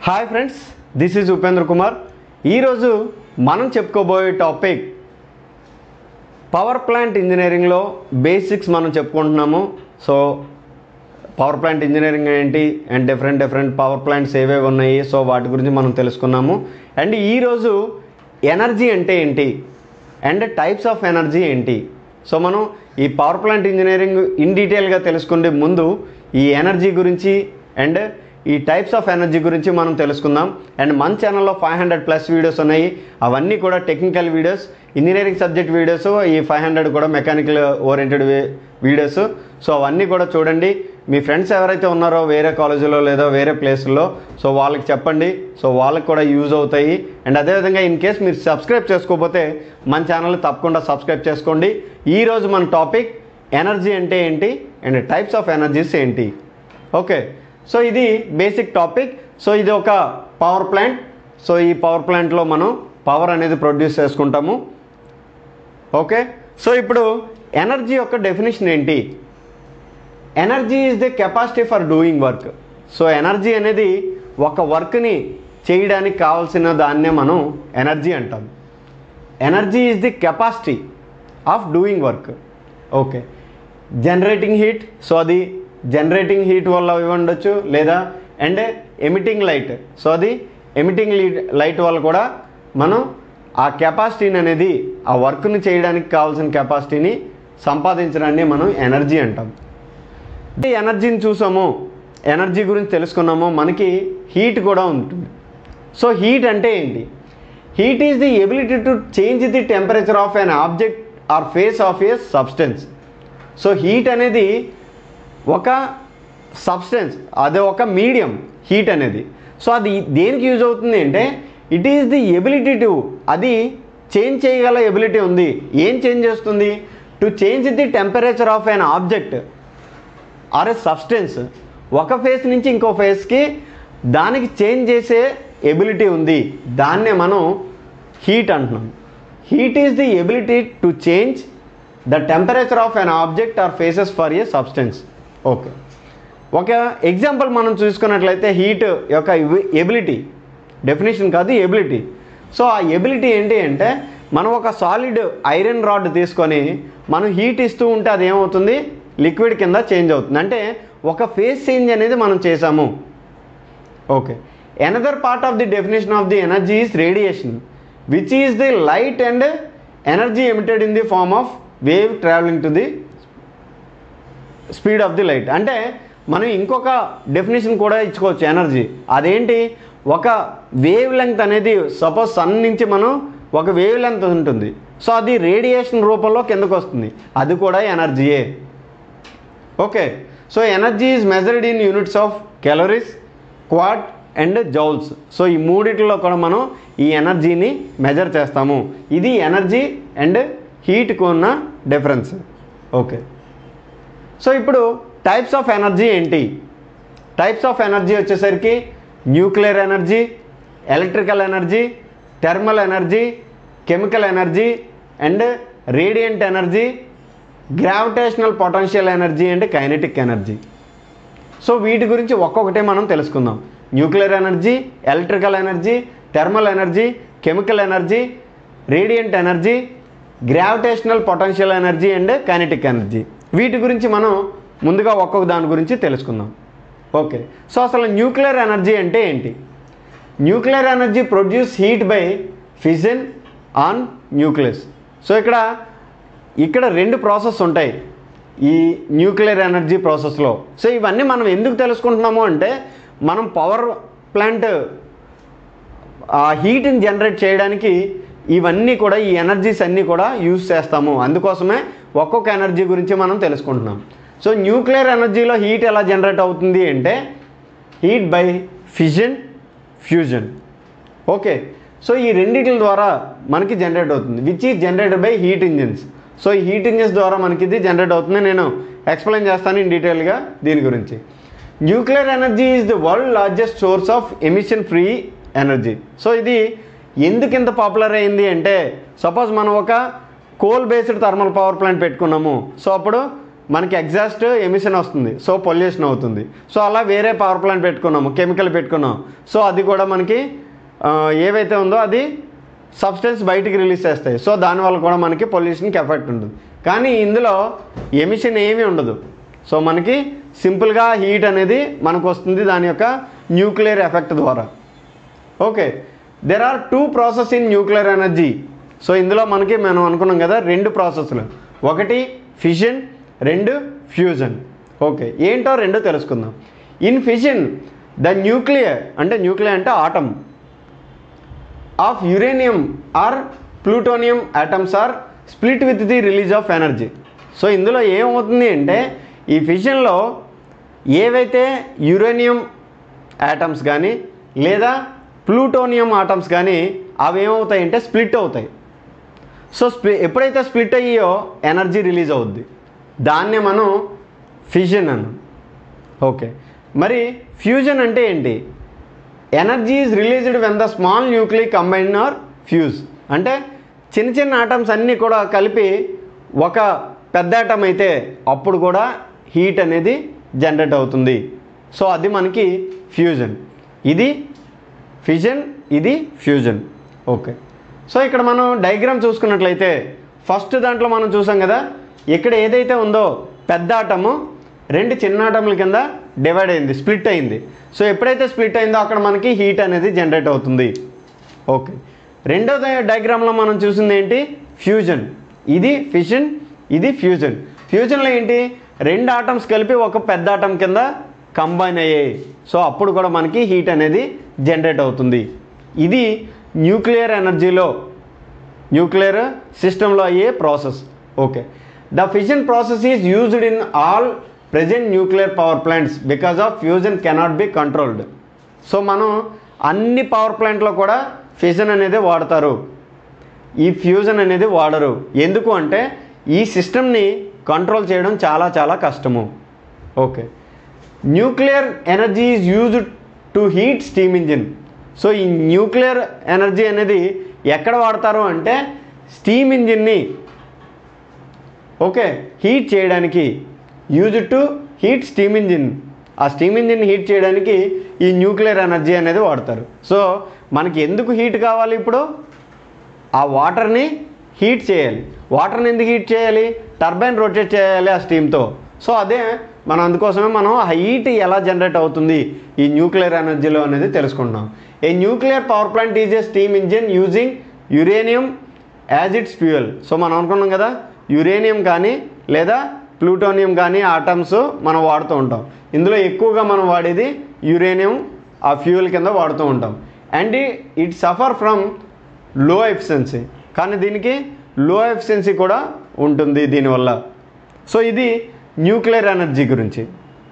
hi friends this is Upendra Kumar ఈరోజు మనం చెప్పుకోబోయే టాపిక్ పవర్ ప్లాంట్ ఇంజనీరింగ్లో బేసిక్స్ మనం చెప్పుకుంటున్నాము సో పవర్ ప్లాంట్ ఇంజనీరింగ్ ఏంటి and different different power plants ఏవేవి ఉన్నాయి సో వాటి గురించి మనం తెలుసుకున్నాము అండ్ ఈరోజు ఎనర్జీ అంటే ఏంటి అండ్ టైప్స్ ఆఫ్ ఎనర్జీ ఏంటి సో మనం ఈ పవర్ ప్లాంట్ ఇంజనీరింగ్ ఇన్ డీటెయిల్గా తెలుసుకునే ముందు ఈ ఎనర్జీ గురించి అండ్ ఈ టైప్స్ ఆఫ్ ఎనర్జీ గురించి మనం తెలుసుకుందాం అండ్ మన ఛానల్లో ఫైవ్ హండ్రెడ్ ప్లస్ వీడియోస్ ఉన్నాయి అవన్నీ కూడా technical videos engineering subject videos ఈ ఫైవ్ హండ్రెడ్ కూడా మెకానికల్ ఓరియంటెడ్ వీడియోస్ సో అవన్నీ కూడా చూడండి మీ ఫ్రెండ్స్ ఎవరైతే ఉన్నారో వేరే కాలేజీలో లేదా వేరే ప్లేస్లో సో వాళ్ళకి చెప్పండి సో వాళ్ళకి కూడా యూజ్ అవుతాయి అండ్ అదేవిధంగా ఇన్ కేస్ మీరు సబ్స్క్రైబ్ చేసుకోకపోతే మన ఛానల్ తప్పకుండా సబ్స్క్రైబ్ చేసుకోండి ఈరోజు మన టాపిక్ ఎనర్జీ అంటే ఏంటి అండ్ టైప్స్ ఆఫ్ ఎనర్జీస్ ఏంటి ఓకే సో ఇది బేసిక్ టాపిక్ సో ఇది ఒక పవర్ ప్లాంట్ సో ఈ పవర్ ప్లాంట్లో మనం పవర్ అనేది ప్రొడ్యూస్ చేసుకుంటాము ఓకే సో ఇప్పుడు ఎనర్జీ యొక్క డెఫినేషన్ ఏంటి energy is the capacity for doing work so energy అనేది ఒక వర్క్ని చేయడానికి కావాల్సిన దాన్నే మనం ఎనర్జీ అంటాం energy is the capacity of doing work okay generating heat so అది జనరేటింగ్ హీట్ వల్ల ఇవి ఉండొచ్చు లేదా అండ్ ఎమిటింగ్ లైట్ సో అది ఎమిటింగ్ లైట్ వల్ల కూడా మనం ఆ కెపాసిటీని అనేది ఆ వర్క్ని చేయడానికి కావాల్సిన కెపాసిటీని సంపాదించడాన్ని మనం ఎనర్జీ అంటాం ఈ ఎనర్జీని చూసాము ఎనర్జీ గురించి తెలుసుకున్నాము మనకి హీట్ కూడా ఉంటుంది సో హీట్ అంటే ఏంటి heat is the ability to change the temperature of an object or phase of a substance so heat అనేది ఒక సబ్స్టెన్స్ అదే ఒక మీడియం హీట్ అనేది సో అది దేనికి యూజ్ అవుతుంది అంటే it is the ability to అది చేంజ్ చేయగల ఎబిలిటీ ఉంది ఏం చేంజ్ చేస్తుంది to change the temperature of an object or a substance ఒక ఫేస్ నుంచి ఇంకో ఫేస్కి దానికి చేంజ్ చేసే ఎబిలిటీ ఉంది దాన్నే మనం హీట్ అంటున్నాం heat is the ability to change the temperature of an object or phases for a substance okay ఒక ఎగ్జాంపుల్ మనం చూసుకున్నట్లయితే హీట్ యొక్క ఎబిలిటీ డెఫినేషన్ కాదు ఎబిలిటీ సో ఆ ఎబిలిటీ ఏంటి అంటే మనం ఒక సాలిడ్ ఐరన్ రాడ్ తీసుకొని మనం హీట్ ఇస్తూ ఉంటే అది ఏమవుతుంది లిక్విడ్ కింద చేంజ్ అవుతుంది అంటే ఒక ఫేస్ చేంజ్ అనేది మనం చేసాము okay another part of the definition of the energy is radiation which is the light and energy emitted in the form of wave travelling to the speed of the light అంటే మనం ఇంకొక definition కూడా ఇచ్చుకోవచ్చు energy అదేంటి ఒక wavelength అనేది suppose sun నుంచి మనం ఒక వేవ్ లెంగ్త్ ఉంటుంది సో అది రేడియేషన్ రూపంలో కిందకు వస్తుంది అది కూడా ఎనర్జీయే okay so energy is measured in units of calories క్వాట్ అండ్ జౌల్స్ సో ఈ మూడిట్లో కూడా మనం ఈ ఎనర్జీని మెజర్ చేస్తాము ఇది ఎనర్జీ అండ్ హీట్కు ఉన్న డిఫరెన్స్ ఓకే సో ఇప్పుడు టైప్స్ ఆఫ్ ఎనర్జీ ఏంటి టైప్స్ ఆఫ్ ఎనర్జీ వచ్చేసరికి nuclear energy electrical energy thermal energy chemical energy and radiant energy gravitational potential energy and kinetic energy so వీటి గురించి ఒక్కొక్కటే మనం తెలుసుకుందాం nuclear energy electrical energy thermal energy chemical energy radiant energy gravitational potential energy and kinetic energy వీటి గురించి మనం ముందుగా ఒక్కొక్క దాని గురించి తెలుసుకుందాం ఓకే సో అసలు న్యూక్లియర్ ఎనర్జీ అంటే ఏంటి nuclear energy produce heat by fission on nucleus so ఇక్కడ ఇక్కడ రెండు ప్రాసెస్ ఉంటాయి ఈ న్యూక్లియర్ ఎనర్జీ ప్రాసెస్లో సో ఇవన్నీ మనం ఎందుకు తెలుసుకుంటున్నాము అంటే మనం పవర్ ప్లాంట్ ఆ హీట్ని జనరేట్ చేయడానికి ఇవన్నీ కూడా ఈ ఎనర్జీస్ అన్నీ కూడా యూజ్ చేస్తాము అందుకోసమే ఒక్కొక్క ఎనర్జీ గురించి మనం తెలుసుకుంటున్నాం సో న్యూక్లియర్ ఎనర్జీలో హీట్ ఎలా జనరేట్ అవుతుంది అంటే heat by fission fusion okay so ఈ రెండింటి ద్వారా మనకి జనరేట్ అవుతుంది which is generated by heat engines so ఈ హీట్ ఇంజిన్స్ ద్వారా మనకి ఇది జనరేట్ అవుతుంది నేను ఎక్స్ప్లెయిన్ చేస్తాను ఇన్ డీటెయిల్గా దీని గురించి nuclear energy is the world largest source of emission free energy so ఇది ఎందుకు ఇంత పాపులర్ అయింది అంటే సపోజ్ మనం ఒక coal based thermal power plant పెట్టుకున్నాము సో అప్పుడు మనకి ఎగ్జాస్ట్ ఎమిషన్ వస్తుంది సో పొల్యూషన్ అవుతుంది సో అలా వేరే పవర్ ప్లాంట్ పెట్టుకున్నాము కెమికల్ పెట్టుకున్నాం సో అది కూడా మనకి ఆ, ఏవైతే ఉందో అది సబ్స్టెన్స్ బయటికి రిలీజ్ చేస్తాయి సో దానివల్ల కూడా మనకి పొల్యూషన్కి ఎఫెక్ట్ ఉంటుంది కానీ ఇందులో ఎమిషన్ ఏమీ ఉండదు సో మనకి సింపుల్గా హీట్ అనేది మనకు వస్తుంది దాని యొక్క న్యూక్లియర్ ఎఫెక్ట్ ద్వారా okay there are two process in nuclear energy so ఇందులో మనకి మనం అనుకున్నాం కదా రెండు ప్రాసెస్లు ఒకటి ఫిషన్ రెండు ఫ్యూజన్ ఓకే ఏంటో రెండు తెలుసుకుందాం ఇన్ ఫిషన్ ద న్యూక్లియర్ అంటే న్యూక్లియర్ అంటే atom of uranium or plutonium atoms are split with the release of energy so ఇందులో ఏమవుతుంది అంటే ఈ ఫిషన్లో ఏవైతే యురేనియం ఆటమ్స్ కానీ లేదా ప్లూటోనియం ఆటమ్స్ కానీ అవి ఏమవుతాయి అంటే స్ప్లిట్ అవుతాయి సో స్ప్లి ఎప్పుడైతే స్ప్లిట్ అయ్యో ఎనర్జీ రిలీజ్ అవుద్ది దాన్నే మనం ఫిజన్ అన్నాం ఓకే మరి ఫ్యూజన్ అంటే ఏంటి energy is released when the small nuclear combine or fuse అంటే చిన్న చిన్న ఆటమ్స్ అన్నీ కూడా కలిపి ఒక పెద్ద ఆటం అయితే అప్పుడు కూడా హీట్ అనేది జనరేట్ అవుతుంది సో అది మనకి ఫ్యూజన్ ఇది ఫిజన్ ఇది ఫ్యూజన్ ఓకే సో ఇక్కడ మనం డయాగ్రామ్ చూసుకున్నట్లయితే ఫస్ట్ దాంట్లో మనం చూసాం కదా ఇక్కడ ఏదైతే ఉందో పెద్ద ఆటము రెండు చిన్న ఆటముల కింద డివైడ్ అయింది స్ప్లిట్ అయింది సో ఎప్పుడైతే స్ప్లిట్ అయిందో అక్కడ మనకి హీట్ అనేది జనరేట్ అవుతుంది ఓకే రెండో డయాగ్రామ్లో మనం చూసింది ఏంటి ఫ్యూజన్ ఇది ఫిషన్ ఇది ఫ్యూజన్ ఫ్యూజన్లో ఏంటి రెండు ఆటమ్స్ కలిపి ఒక పెద్ద ఆటం కింద కంబైన్ అయ్యాయి సో అప్పుడు కూడా మనకి హీట్ అనేది జనరేట్ అవుతుంది ఇది న్యూక్లియర్ ఎనర్జీలో న్యూక్లియర్ సిస్టంలో అయ్యే process okay the fission process is used in all present nuclear power plants because of fusion cannot be controlled so మనం అన్ని పవర్ ప్లాంట్లో కూడా ఫిజన్ అనేది వాడతారు ఈ ఫ్యూజన్ అనేది వాడరు ఎందుకు అంటే ఈ సిస్టమ్ని కంట్రోల్ చేయడం చాలా చాలా కష్టము okay nuclear energy is used to heat steam engine so ఈ న్యూక్లియర్ ఎనర్జీ అనేది ఎక్కడ వాడతారు అంటే స్టీమ్ ఇంజిన్ని ఓకే హీట్ చేయడానికి use to heat steam engine ఆ స్టీమ్ ఇంజిన్ హీట్ చేయడానికి ఈ న్యూక్లియర్ ఎనర్జీ అనేది వాడతారు సో మనకి ఎందుకు హీట్ కావాలి ఇప్పుడు ఆ వాటర్ని హీట్ చేయాలి వాటర్ని ఎందుకు హీట్ చేయాలి టర్బైన్ రొటేట్ చేయాలి ఆ స్టీమ్తో సో అదే మనం అందుకోసమే మనం హీట్ ఎలా జనరేట్ అవుతుంది ఈ న్యూక్లియర్ ఎనర్జీలో అనేది తెలుసుకుంటున్నాం a nuclear power plant is a steam engine using uranium as its fuel so మనం అనుకున్నాం కదా యురేనియం కానీ లేదా ప్లూటోనియం కానీ ఆటమ్స్ మనం వాడుతూ ఉంటాం ఇందులో ఎక్కువగా మనం వాడేది యురేనియం ఆ ఫ్యూయల్ కింద వాడుతూ ఉంటాం and it suffer from low efficiency కానీ దీనికి లో ఎఫిషియన్సీ కూడా ఉంటుంది దీనివల్ల సో ఇది న్యూక్లియర్ ఎనర్జీ గురించి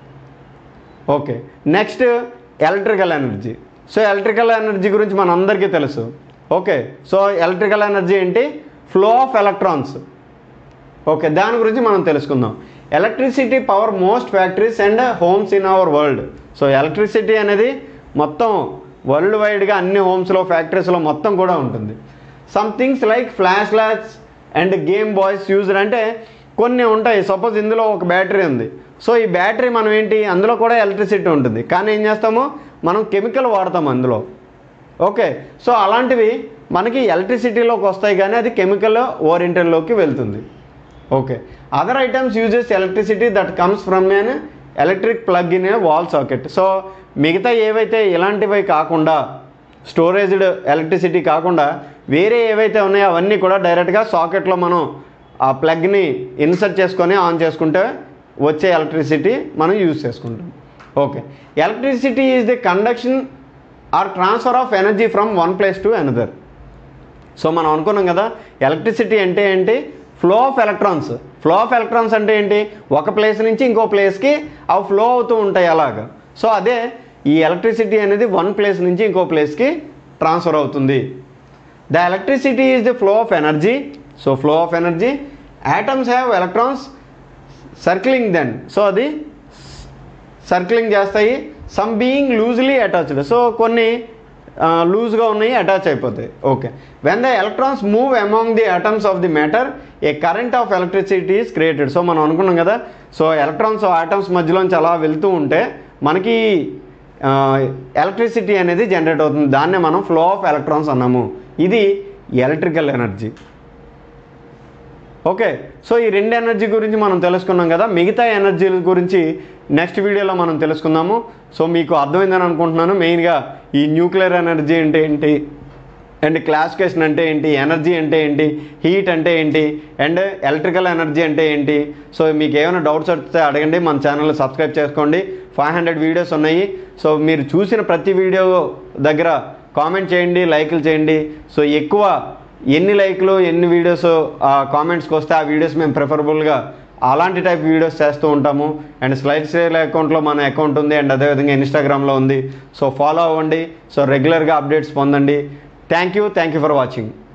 okay next electrical energy so electrical energy గురించి మన అందరికీ తెలుసు ఓకే సో ఎలక్ట్రికల్ ఎనర్జీ ఏంటి ఫ్లో ఆఫ్ ఎలక్ట్రాన్స్ ఓకే దాని గురించి మనం తెలుసుకుందాం electricity power most factories and homes in our world so electricity అనేది మొత్తం వరల్డ్ వైడ్గా అన్ని హోమ్స్లో ఫ్యాక్టరీస్లో మొత్తం కూడా ఉంటుంది some things like flashlights and Game Boys used అంటే కొన్ని ఉంటాయి సపోజ్ ఇందులో ఒక బ్యాటరీ ఉంది సో ఈ బ్యాటరీ మనం ఏంటి అందులో కూడా ఎలక్ట్రిసిటీ ఉంటుంది కానీ ఏం చేస్తాము మనం కెమికల్ వాడతాం అందులో ఓకే సో అలాంటివి మనకి ఎలక్ట్రిసిటీలోకి వస్తాయి కానీ అది కెమికల్ ఓరియంటెడ్లోకి వెళ్తుంది okay other items uses electricity that comes from an electric plug in a wall socket so మిగతా ఏవైతే ఇలాంటివి కాకుండా స్టోరేజ్డ్ ఎలక్ట్రిసిటీ కాకుండా వేరే ఏవైతే ఉన్నాయో అవన్నీ కూడా డైరెక్ట్గా సాకెట్లో మనం ఆ ప్లగ్ని ఇన్సర్ట్ చేసుకొని ఆన్ చేసుకుంటే వచ్చే ఎలక్ట్రిసిటీ మనం యూజ్ చేసుకుంటాం okay electricity is the conduction or transfer of energy from one place to another so మనం అనుకున్నాం కదా ఎలక్ట్రిసిటీ అంటే ఏంటి flow of electrons flow of electrons అంటే ఏంటి ఒక ప్లేస్ నుంచి ఇంకో ప్లేస్కి అవి ఫ్లో అవుతూ ఉంటాయి అలాగా సో అదే ఈ ఎలక్ట్రిసిటీ అనేది వన్ ప్లేస్ నుంచి ఇంకో ప్లేస్కి ట్రాన్స్ఫర్ అవుతుంది the electricity is the flow of energy so flow of energy atoms have electrons circling then so అది సర్క్లింగ్ చేస్తాయి some being loosely attached so కొన్ని లూజ్గా ఉన్నాయి అటాచ్ అయిపోతాయి okay when the electrons move among the atoms of the matter a current of electricity is created so మనం అనుకున్నాం కదా so electrons atoms మధ్యలోంచి అలా వెళ్తూ ఉంటే మనకి ఎలక్ట్రిసిటీ అనేది జనరేట్ అవుతుంది దాన్నే మనం ఫ్లో ఆఫ్ ఎలక్ట్రాన్స్ అన్నాము ఇది ఎలక్ట్రికల్ ఎనర్జీ ఓకే సో ఈ రెండు ఎనర్జీ గురించి మనం తెలుసుకున్నాం కదా మిగతా ఎనర్జీల గురించి నెక్స్ట్ వీడియోలో మనం తెలుసుకుందాము సో మీకు అర్థమైందని అనుకుంటున్నాను మెయిన్గా ఈ న్యూక్లియర్ ఎనర్జీ అంటే ఏంటి అండ్ క్లాసిఫికేషన్ అంటే ఏంటి ఎనర్జీ అంటే ఏంటి హీట్ అంటే ఏంటి అండ్ ఎలక్ట్రికల్ ఎనర్జీ అంటే ఏంటి సో మీకు ఏమైనా డౌట్స్ వస్తే అడగండి మన ఛానల్ సబ్స్క్రైబ్ చేసుకోండి ఫైవ్ హండ్రెడ్ వీడియోస్ ఉన్నాయి సో మీరు చూసిన ప్రతి వీడియో దగ్గర కామెంట్ చేయండి లైక్లు చేయండి సో ఎక్కువ ఎన్ని లైక్లు ఎన్ని వీడియోస్ కామెంట్స్కి వస్తే ఆ వీడియోస్ మేము ప్రిఫరబుల్గా అలాంటి టైప్ వీడియోస్ చేస్తూ ఉంటాము అండ్ స్లైడ్ సేల్ అకౌంట్లో మన అకౌంట్ ఉంది అండ్ అదేవిధంగా ఇన్స్టాగ్రామ్లో ఉంది సో ఫాలో అవ్వండి సో రెగ్యులర్గా అప్డేట్స్ పొందండి thank you thank you for watching